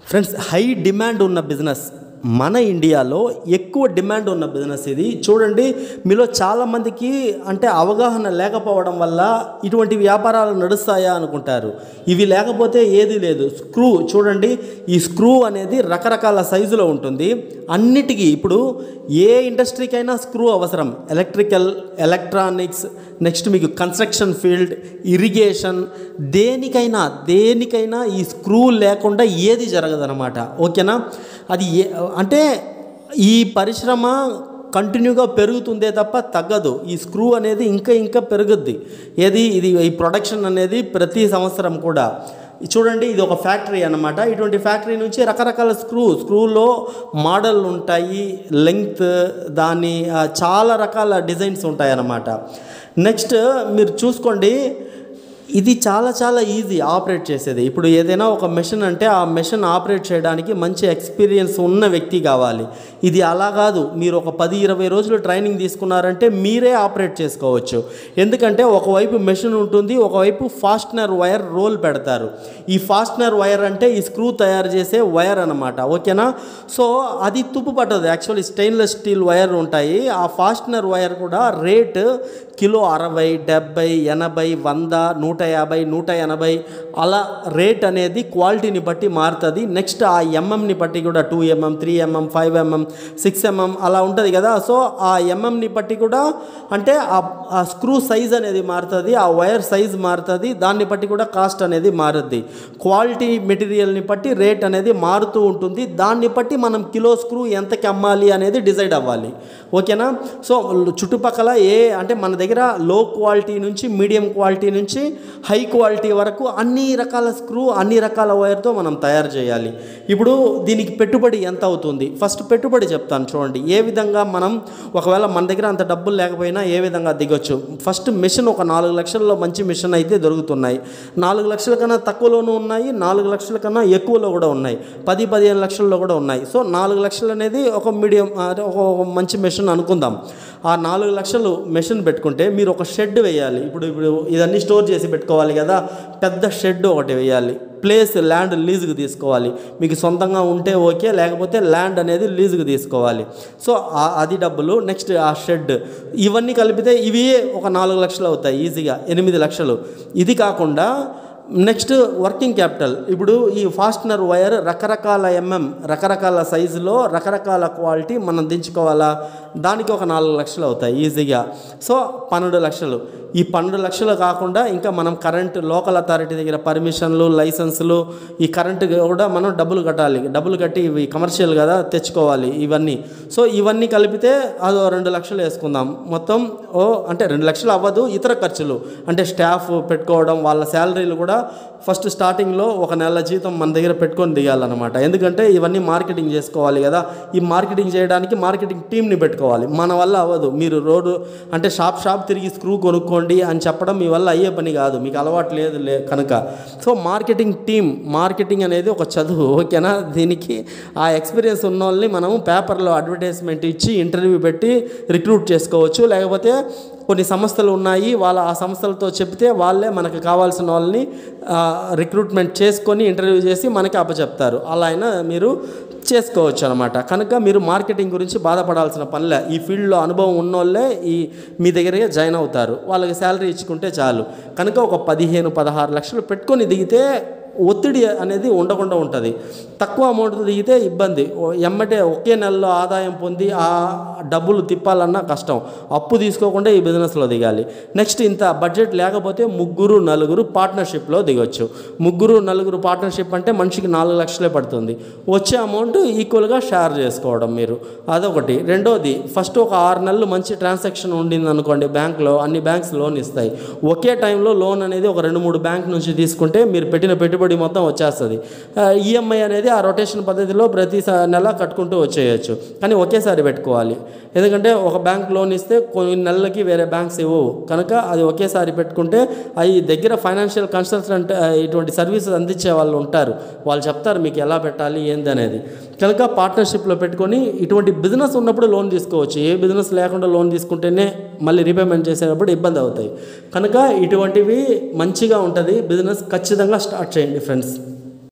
friends high demand ఉన్న business మన ఇండియాలో ఎక్కువ డిమాండ్ ఉన్న బిజినెస్ ఇది చూడండి మీలో చాలామందికి అంటే అవగాహన లేకపోవడం వల్ల ఇటువంటి వ్యాపారాలు నడుస్తాయా అనుకుంటారు ఇవి లేకపోతే ఏది లేదు స్క్రూ చూడండి ఈ స్క్రూ అనేది రకరకాల సైజులో ఉంటుంది అన్నిటికీ ఇప్పుడు ఏ ఇండస్ట్రీకైనా స్క్రూ అవసరం ఎలక్ట్రికల్ ఎలక్ట్రానిక్స్ నెక్స్ట్ మీకు కన్స్ట్రక్షన్ ఫీల్డ్ ఇరిగేషన్ దేనికైనా దేనికైనా ఈ స్క్రూ లేకుండా ఏది జరగదనమాట ఓకేనా అది ఏ అంటే ఈ పరిశ్రమ కంటిన్యూగా పెరుగుతుందే తప్ప తగ్గదు ఈ స్క్రూ అనేది ఇంకా ఇంకా పెరుగుద్ది ఏది ఇది ఈ ప్రొడక్షన్ అనేది ప్రతి సంవత్సరం కూడా చూడండి ఇది ఒక ఫ్యాక్టరీ అన్నమాట ఇటువంటి ఫ్యాక్టరీ నుంచి రకరకాల స్క్రూ స్క్రూలో మోడల్ ఉంటాయి లెంగ్త్ దాని ఆ, చాలా రకాల డిజైన్స్ ఉంటాయి అన్నమాట నెక్స్ట్ మీరు చూసుకోండి ఇది చాలా చాలా ఈజీ ఆపరేట్ చేసేది ఇప్పుడు ఏదైనా ఒక మెషిన్ అంటే ఆ మెషిన్ ఆపరేట్ చేయడానికి మంచి ఎక్స్పీరియన్స్ ఉన్న వ్యక్తి కావాలి ఇది అలా కాదు మీరు ఒక పది ఇరవై రోజులు ట్రైనింగ్ తీసుకున్నారంటే మీరే ఆపరేట్ చేసుకోవచ్చు ఎందుకంటే ఒకవైపు మెషిన్ ఉంటుంది ఒకవైపు ఫాస్ట్నర్ వైర్ రోల్ పెడతారు ఈ ఫాస్ట్నర్ వైర్ అంటే ఈ స్క్రూ తయారు చేసే వైర్ అనమాట ఓకేనా సో అది తుప్పు పట్టదు యాక్చువల్లీ స్టెయిన్లెస్ స్టీల్ వైర్ ఉంటాయి ఆ ఫాస్ట్నర్ వైర్ కూడా రేటు కిలో అరవై డెబ్బై ఎనభై వంద నూట యాభై నూట ఎనభై అలా రేట్ అనేది క్వాలిటీని బట్టి మారుతుంది నెక్స్ట్ ఆ ఎంఎంని బట్టి కూడా two mm three mm five mm six mm అలా ఉంటుంది కదా సో ఆ ఎంఎంని బట్టి కూడా అంటే ఆ ఆ స్క్రూ సైజ్ అనేది మారుతుంది ఆ వైర్ సైజ్ మారుతుంది దాన్ని బట్టి కూడా కాస్ట్ అనేది మారుద్ది క్వాలిటీ మెటీరియల్ని బట్టి రేట్ అనేది మారుతూ ఉంటుంది దాన్ని బట్టి మనం కిలో స్క్రూ ఎంతకి అమ్మాలి అనేది డిసైడ్ అవ్వాలి ఓకేనా సో చుట్టుపక్కల ఏ అంటే మన దగ్గర లో క్వాలిటీ నుంచి మీడియం క్వాలిటీ నుంచి హై క్వాలిటీ వరకు అన్ని రకాల స్క్రూ అన్ని రకాల వైర్తో మనం తయారు చేయాలి ఇప్పుడు దీనికి పెట్టుబడి ఎంత అవుతుంది ఫస్ట్ పెట్టుబడి చెప్తాను చూడండి ఏ విధంగా మనం ఒకవేళ మన దగ్గర అంత డబ్బులు లేకపోయినా ఏ విధంగా దిగొచ్చు ఫస్ట్ మిషన్ ఒక నాలుగు లక్షల్లో మంచి మిషన్ అయితే దొరుకుతున్నాయి నాలుగు లక్షల కన్నా తక్కువలోనూ ఉన్నాయి నాలుగు లక్షల కన్నా ఎక్కువలో కూడా ఉన్నాయి పది పదిహేను లక్షల్లో కూడా ఉన్నాయి సో నాలుగు లక్షలు అనేది ఒక మీడియం అంటే ఒక ఒక మంచి మెషిన్ అనుకుందాం ఆ నాలుగు లక్షలు మెషిన్ పెట్టుకుంటే మీరు ఒక షెడ్ వేయాలి ఇప్పుడు ఇప్పుడు ఇదన్నీ స్టోర్ చేసి పెట్టుకోవాలి కదా పెద్ద షెడ్ ఒకటి వేయాలి ప్లేస్ ల్యాండ్ లీజుకు తీసుకోవాలి మీకు సొంతంగా ఉంటే ఓకే లేకపోతే ల్యాండ్ అనేది లీజుకు తీసుకోవాలి సో ఆ- అది డబ్బులు నెక్స్ట్ ఆ షెడ్ ఇవన్నీ కలిపితే ఇవి ఒక నాలుగు లక్షలు అవుతాయి ఈజీగా ఎనిమిది లక్షలు ఇది కాకుండా నెక్స్ట్ వర్కింగ్ క్యాపిటల్ ఇప్పుడు ఈ ఫాస్ట్నర్ వైర్ రకరకాల ఎంఎం రకరకాల సైజులో రకరకాల క్వాలిటీ మనం దించుకోవాలా దానికి ఒక నాలుగు లక్షలు అవుతాయి ఈజీగా సో పన్నెండు లక్షలు ఈ పన్నెండు లక్షలు కాకుండా ఇంకా మనం కరెంట్ లోకల్ అథారిటీ దగ్గర పర్మిషన్లు లైసెన్సులు ఈ కరెంట్ కూడా మనం డబ్బులు కట్టాలి డబ్బులు కట్టి ఇవి కమర్షియల్ కదా తెచ్చుకోవాలి ఇవన్నీ సో ఇవన్నీ కలిపితే అదో రెండు లక్షలు వేసుకుందాం మొత్తం ఓ అంటే రెండు లక్షలు అవ్వదు ఇతర ఖర్చులు అంటే స్టాఫ్ పెట్టుకోవడం వాళ్ళ శాలరీలు కూడా ఫస్ట్ స్టార్టింగ్లో ఒక నెల జీతం మన దగ్గర పెట్టుకొని దిగాలన్నమాట ఎందుకంటే ఇవన్నీ మార్కెటింగ్ చేసుకోవాలి కదా ఈ మార్కెటింగ్ చేయడానికి మార్కెటింగ్ టీంని పెట్టుకోవాలి మన వల్ల అవ్వదు మీరు రోడ్డు అంటే షాప్ షాప్ తిరిగి స్క్రూ కొనుక్కోండి అని చెప్పడం మీ వల్ల అయ్యే పని కాదు మీకు అలవాటు లేదు లే కనుక సో మార్కెటింగ్ టీం మార్కెటింగ్ అనేది ఒక చదువు ఓకేనా దీనికి ఆ ఎక్స్పీరియన్స్ ఉన్న వాళ్ళని మనం పేపర్లో అడ్వర్టైజ్మెంట్ ఇచ్చి ఇంటర్వ్యూ పెట్టి రిక్రూట్ చేసుకోవచ్చు లేకపోతే కొన్ని సంస్థలు ఉన్నాయి వాళ్ళ ఆ సంస్థలతో చెప్తే వాళ్ళే మనకు కావాల్సిన వాళ్ళని రిక్రూట్మెంట్ చేసుకొని ఇంటర్వ్యూ చేసి మనకి అప్పచెప్తారు అలా అయినా మీరు చేసుకోవచ్చు అనమాట కనుక మీరు మార్కెటింగ్ గురించి బాధపడాల్సిన పనిలే ఈ ఫీల్డ్లో అనుభవం ఉన్నోళ్ళే ఈ మీ దగ్గరే జాయిన్ అవుతారు వాళ్ళకి శాలరీ ఇచ్చుకుంటే చాలు కనుక ఒక పదిహేను పదహారు లక్షలు పెట్టుకొని దిగితే ఒత్తిడి అనేది ఉండకుండా ఉంటుంది తక్కువ అమౌంట్ దిగితే ఇబ్బంది ఓ- ఎమ్మటే ఒకే నెలలో ఆదాయం పొంది ఆ డబ్బులు తిప్పాలన్నా కష్టం అప్పు తీసుకోకుండా ఈ బిజినెస్లో దిగాలి నెక్స్ట్ ఇంత బడ్జెట్ లేకపోతే ముగ్గురు నలుగురు పార్ట్నర్షిప్లో దిగొచ్చు ముగ్గురు నలుగురు పార్ట్నర్షిప్ అంటే మనిషికి నాలుగు లక్షలే పడుతుంది వచ్చే అమౌంట్ ఈక్వల్గా షేర్ చేసుకోవడం మీరు అదొకటి రెండోది ఫస్ట్ ఒక ఆరు నెలలు మంచి ట్రాన్సాక్షన్ ఉండింది అనుకోండి బ్యాంక్లో అన్ని బ్యాంక్స్ లోన్ ఇస్తాయి ఒకే టైంలో లోన్ అనేది ఒక రెండు మూడు బ్యాంక్ నుంచి తీసుకుంటే మీరు పెట్టిన పెట్టుబడి మొత్తం వచ్చేస్తుంది ఈఎంఐ అనేది ఆ రొటేషన్ పద్ధతిలో ప్రతి స- నెల కట్టుకుంటూ వచ్చేయచ్చు కానీ ఒకేసారి పెట్టుకోవాలి ఎందుకంటే ఒక బ్యాంక్ లోన్ ఇస్తే కొన్ని నెలలకి వేరే బ్యాంక్స్ ఇవ్వవు కనుక అది ఒకేసారి పెట్టుకుంటే అవి దగ్గర ఫైనాన్షియల్ కన్సల్టెంట్ ఆ, ఇటువంటి సర్వీసెస్ అందించే వాళ్ళు ఉంటారు వాళ్ళు చెప్తారు మీకు ఎలా పెట్టాలి ఏంది అనేది కనుక పార్ట్నర్షిప్లో పెట్టుకొని ఇటువంటి బిజినెస్ ఉన్నప్పుడు లోన్ తీసుకోవచ్చు ఏ బిజినెస్ లేకుండా లోన్ తీసుకుంటేనే మళ్ళీ రీపేమెంట్ చేసేటప్పుడు ఇబ్బంది అవుతాయి కనుక ఇటువంటివి మంచిగా ఉంటుంది బిజినెస్ ఖచ్చితంగా స్టార్ట్ చేయండి ఫ్రెండ్స్